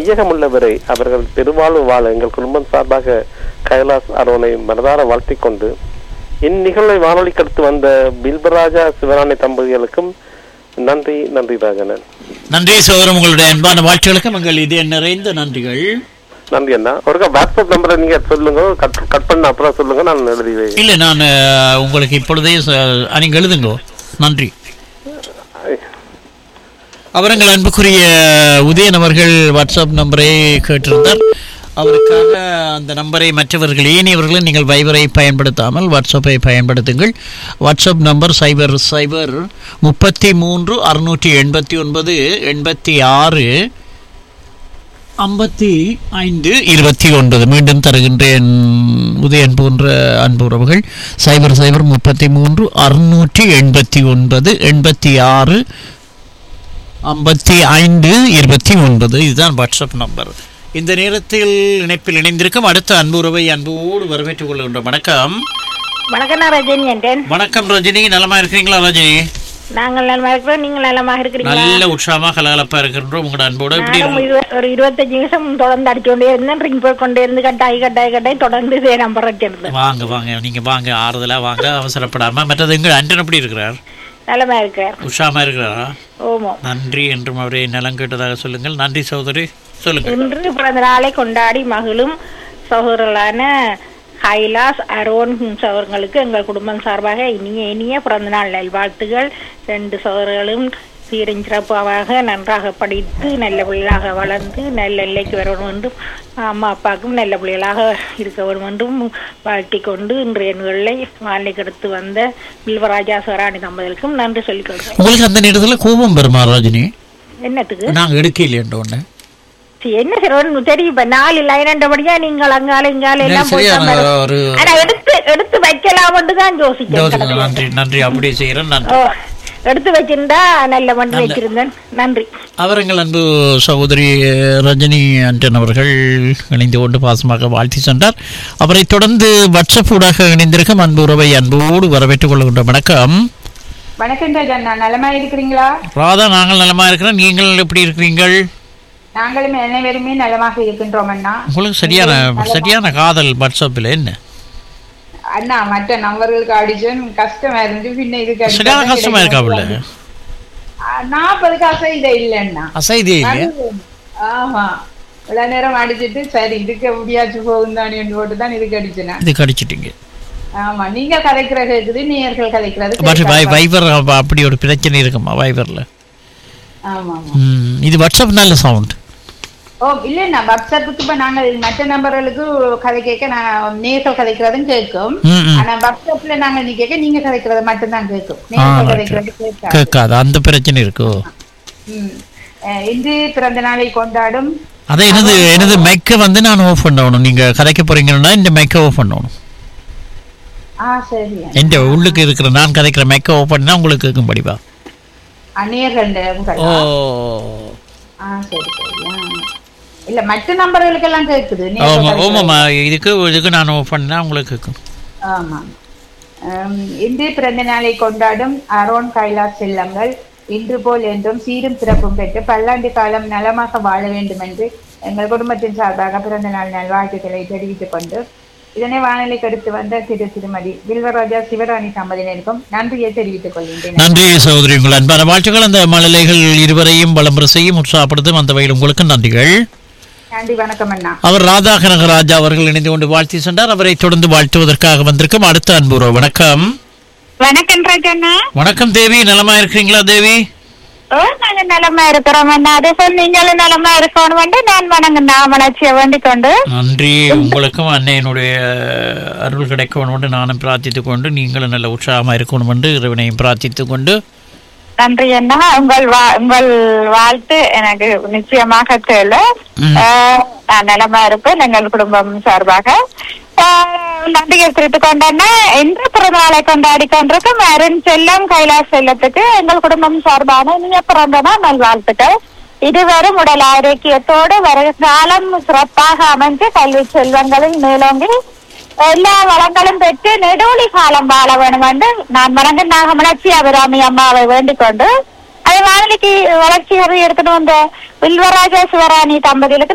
வையகம் உள்ளவரை அவர்கள் பெருவாழ்வு வாழ எங்கள் குடும்பம் சார்பாக கைலாஸ் அரோனை மனதார வாழ்த்திக் கொண்டு இந்நிகழ்வை வானொலிக்கு அடுத்து வந்த பில்பராஜா சிவராணி தம்பதிகளுக்கும் நன்றி நன்றி ராஜனன் நன்றி சோதரம் உங்களுடைய அன்பான வாழ்த்துகளுக்கு உங்கள் இதய நிறைந்த நன்றிகள் நன்றி அண்ணா ஒருக்கா வாட்ஸ்அப் நம்பரை நீங்க சொல்லுங்க கட் கட் பண்ண அப்புறம் சொல்லுங்க நான் எழுதி வை- இல்லை நான் அஹ், உங்களுக்கு இப்பொழுதே ச- அஹ், நீங்க எழுதுங்கோ நன்றி அவரங்கள் அன்புக்குரிய உதயன் அவர்கள் வாட்ஸ்அப் நம்பரை கேட்டிருந்தார் அவருக்காக அந்த நம்பரை மற்றவர்கள் ஏனையவர்களும் நீங்கள் வைபரை பயன்படுத்தாமல் வாட்ஸ்அப்பை பயன்படுத்துங்கள் வாட்ஸ்அப் நம்பர் சைபர் சைபர் முப்பத்தி மூன்று அறுநூற்றி எண்பத்தி ஒன்பது எண்பத்தி ஆறு ஐம்பத்தி ஐந்து இருபத்தி ஒன்பது மீண்டும் தருகின்றேன் உதயன் போன்ற அன்பு உறவுகள் சைபர் சைபர் முப்பத்தி மூன்று அறுநூற்றி எண்பத்தி ஒன்பது எண்பத்தி ஆறு ஐம்பத்தி ஐந்து இருபத்தி ஒன்பது இதுதான் வாட்ஸ்அப் நம்பர் இந்த நேரத்தில் இணைப்பில் இணைந்திருக்கும் அடுத்த அன்பு உறவை அன்போடு வரவேற்றுக் கொள்கின்றோம் வணக்கம் வணக்கம் நான் ரஜினி என்றேன் வணக்கம் ரஜினி நலமா இருக்கிறீங்களா ரஜினி நாங்கள் நலமா இருக்கிறோம் நீங்கள் நலமாக இருக்கிறீங்களா நல்ல உற்சாகமா கலகலப்பா இருக்கின்றோம் உங்களோட அன்போடு எப்படி நானும் இருக்கு? இரு- ஒரு இருபத்தஞ்சு நிமிஷம் தொடர்ந்து அடிச்சு கொண்டே இருந்தேன் ரிங் போய் கொண்டே இருந்து கட்டாய் கட்டாய் கட்டாய் தொடர்ந்து இதே நம்பர் வச்சிருந்தேன் வாங்க வாங்க நீங்க வாங்க ஆறுதலா வாங்க அவசரப்படாம மற்றது எங்க அண்டன் எப்படி இருக்கிறார் நலமா இருக்கிறார் உஷாமா இருக்கிறாரா ஓமோ நன்றி என்றும் அவரை நலம் கேட்டதாக சொல்லுங்கள் நன்றி சகோதரி சொல்லுங்கள் இன்று பிறந்த நாளை கொண்டாடி மகளும் சகோதரர்களான கைலாஸ் அரோன் சகோதரங்களுக்கு எங்கள் குடும்பம் சார்பாக இனிய இனிய பிறந்த நாள் நல்வாழ்த்துகள் ரெண்டு சகோதரர்களும் சீரும் சிறப்பாக நன்றாக படித்து நல்ல பிள்ளைகளாக வளர்ந்து நல்ல நிலைக்கு வர வேண்டும் அம்மா அப்பாவுக்கும் நல்ல பிள்ளைகளாக இருக்க வேண்டும் என்றும் வாழ்த்திக் கொண்டு இன்றைய நிகழ்வை வானிலைக்கு எடுத்து வந்த வில்வராஜா சிவராணி தம்பதிகளுக்கும் நன்றி சொல்லிக் கொள்கிறேன் உங்களுக்கு அந்த நேரத்துல கோபம் வருமா ராஜினி என்னத்துக்கு நாங்க எடுக்கலையேன்ற ஒண்ணு சரி, என்ன சிறுவன் தெரியும் இப்ப நாலு லைனண்டபடியா நீங்கள் அங்கால இங்கால எல்லாம் போய் சரியான தான் வரும். ஒரு ஆனா எடுத்து எடுத்து வைக்கலாம்னு தான் யோசிச்சேன் யோசனை. கடைசியில. நன்றி நன்றி அப்படியே செய்யறேன் நன்றி ஓ எடுத்து வச்சிருந்தா நல்ல வண்டி வச்சிருந்தேன் நன்றி அவர்கள் அன்பு சகோதரி ரஜினி அண்டன் அவர்கள் இணைந்து கொண்டு பாசமாக வாழ்த்தி சென்றார் அவரை தொடர்ந்து வாட்ஸ்அப் ஊடாக இணைந்திருக்கும் அன்பு உறவை அன்போடு வரவேற்றுக் கொள்கின்ற வணக்கம் வணக்கம் ராஜண்ணா நலமா இருக்கிறீங்களா ராதா நாங்கள் நலமா இருக்கிறோம் நீங்கள் எப்படி இருக்கிறீங்கள் நாங்களும் அனைவருமே நலமாக இருக்கின்றோம் அண்ணா உங்களுக்கு சரியான சரியான காதல் வாட்ஸ்அப்பில் என்ன அண்ணா மற்ற நம்பர்களுக்கு அடிச்சேன் கஷ்டமா இருந்து பின்ன இதுக்கு சரியான கஷ்டமா இருக்காப்புல நாற்பதுக்கு அசை இதை இல்லைண்ணா அசைதே இல்லையா ஆமா இவ்வளவு நேரம் அடிச்சிட்டு சரி இதுக்கு எப்படியாச்சும் போகும் தானே போட்டு தான் இதுக்கு அடிச்சேன் இது கடிச்சிட்டீங்க ஆமா நீங்க கதைக்கிற கேக்குது நீர்கள் கதைக்கிறது பட் வை கேட்காது. வைபர் அப்ப- அப்படி ஒரு பிரச்சனை இருக்குமா வைபரில் ஆமா ஆமா இது வாட்ஸ்அப் நல்ல சவுண்ட் ஓ இல்லைண்ணா வாட்ஸ்அப்புக்கு இப்ப நாங்க மற்ற நம்பர்களுக்கு கதை கேட்க நான் நேர்கள் கதைக்கிறதும் கேட்கும் ம் ம் ஆனா வாட்ஸ்அப்ல நாங்க நீ கேட்க நீங்க கதைக்கிறது மட்டும்தான் கேட்கும் ஆ, நேர்கள் right. கதைக்கிறது கேட்காது கேட்காது அந்த பிரச்சனை இருக்கோ ம். அஹ் இன்று பிறந்த நாளை கொண்டாடும் அதை எனது எனது மைக்கை வந்து நான் ஆஃப் பண்ணணும் நீங்க கதைக்க போறீங்கன்னா இந்த மைக்கை ஆஃப் பண்ணணும் ஆ சரி எந்த உள்ளுக்கு இருக்கிற நான் கதைக்கிற மைக்கை ஆஃப் பண்ணா உங்களுக்கு கேட்கும் படிவா அந்நியர்கள் ஓ ஆ சரி சரி ஆ. இல்ல மற்ற நம்பர்களுக்கெல்லாம் கேக்குது நேர்கள் ஆமா கதைக்கிறது. ஆமாம்மா இதுக்கு இதுக்கு நான் ஆஃப் பண்ணா உங்களுக்கு கேட்கும் ஆமா ஆம், இன்று பிறந்த நாளை கொண்டாடும் அரோன் கைலாஸ் செல்லங்கள் இன்று போல் என்றும் சீரும் சிறப்பும் பெற்று பல்லாண்டு காலம் நலமாக வாழ வேண்டும் என்று எங்கள் குடும்பத்தின் சார்பாக பிறந்த நாள் நல்வாழ்த்துக்களை தெரிவித்துக் கொண்டு இதனை வானிலைக்கு எடுத்து வந்த திரு திருமதி வில்வராஜா சிவராணி தம்பதியினருக்கும் நன்றியை தெரிவித்துக் கொள்கின்றேன் நன்றி சகோதரி உங்கள் அன்பான வாழ்த்துக்கள் அந்த மழலைகள் இருவரையும் வளம்பர செய்யும் உற்சாகப்படுத்தும் அந்த வகையில் உங்களுக்கு நன்றிகள் நன்றி வணக்கம் அண்ணா அவர் ராதா கனகராஜா அவர்கள் இணைந்து கொண்டு வாழ்த்தி சென்றார் அவரை தொடர்ந்து வாழ்த்துவதற்காக வந்திருக்கும் அடுத்த அன்புறவு வணக்கம் வணக்கம் ராஜண்ணா வணக்கம் தேவி நலமா இருக்கிறீங்களா தேவி ஓ நாங்க நலமா இருக்கிறோம் அண்ணா அதே போல் நீங்களும் நலமா இருக்கணும் நான் வணங்குண்ணா வளர்ச்சியை வேண்டிக் கொண்டு நன்றி உங்களுக்கும் அன்னையினுடைய அருள் கிடைக்க வேண்டும் என்று நானும் பிரார்த்தித்துக் கொண்டு நீங்களும் நல்ல உற்சாகமாக இருக்கணும் என்று இறைவனையும் பிரார்த்தித்துக் கொண்டு நன்றி அண்ணா உங்கள் வா- உங்கள் வாழ்த்து எனக்கு நிச்சயமாக தேவை ம். நான் நலமா இருப்பேன் எங்கள் குடும்பம் சார்பாக ஆஹ் நன்றியை தெரிவித்துக் கொண்டேன்னா இன்று பிறந்த நாளை கொண்டாடி கொண்டிருக்கும் அருண் செல்லம் கைலாஸ் செல்லத்துக்கு எங்கள் குடும்பம் சார்பான இனிய பிறந்த நாள் நல்வாழ்த்துக்கள் இருவரும் உடல் ஆரோக்கியத்தோடு வருகாலம் சிறப்பாக அமைந்து கல்வி செல்வங்களில் மேலோங்கி எல்லா வளங்களும் பெற்று நெடுவழி காலம் வாழ வேண்டும் என்று நான் வணங்க நாகமலர்ச்சி அபிராமி அம்மாவை வேண்டிக் கொண்டு அதை வானொலிக்கு வளர்ச்சி எடுத்துட்டு வந்த வில்வராஜ சிவராணி தம்பதிகளுக்கு